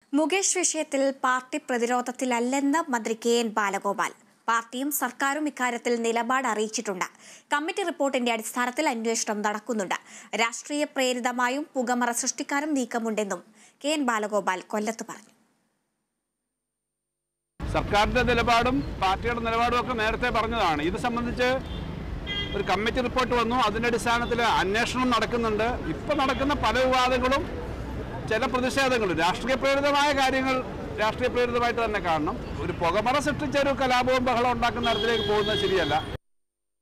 മുകേഷ് വിഷയത്തിൽ പാർട്ടി പ്രതിരോധത്തിലല്ലെന്ന് മന്ത്രി K N Balagopal പാർട്ടിയും സർക്കാരും ഇക്കാര്യത്തിൽ നിലപാട് അറിയിച്ചിട്ടുണ്ട് കമ്മിറ്റി റിപ്പോർട്ടിന്റെ അടിസ്ഥാനത്തിൽ അന്വേഷണം നടക്കുന്നുണ്ട് രാഷ്ട്രീയ പ്രേരിതമായും പുകമറ സൃഷ്ടിക്കാനും നീക്കമുണ്ടെന്നും കെ എൻ ബാലഗോപാൽ കൊല്ലത്ത് പറഞ്ഞു സർക്കാരിന്റെ നിലപാടും പാർട്ടിയുടെ നിലപാടും ഒക്കെ നേരത്തെ പറഞ്ഞതാണ് ഇത് സംബന്ധിച്ച് ഒരു കമ്മിറ്റി റിപ്പോർട്ട് വന്നു അതിന്റെ അടിസ്ഥാനത്തിൽ അന്വേഷണം നടക്കുന്നുണ്ട് ഇപ്പൊ നടക്കുന്ന പല വിവാദങ്ങളും ചില പ്രതിഷേധങ്ങളും രാഷ്ട്രീയ പ്രേരിതമായ കാര്യങ്ങൾ രാഷ്ട്രീയ പ്രേരിതമായിട്ട് തന്നെ കാണണം ഒരു പുകമറ സൃഷ്ടിച്ച ഒരു കലാപവും ബഹളം ഉണ്ടാക്കുന്ന തരത്തിലേക്ക് പോകുന്നത് ശരിയല്ല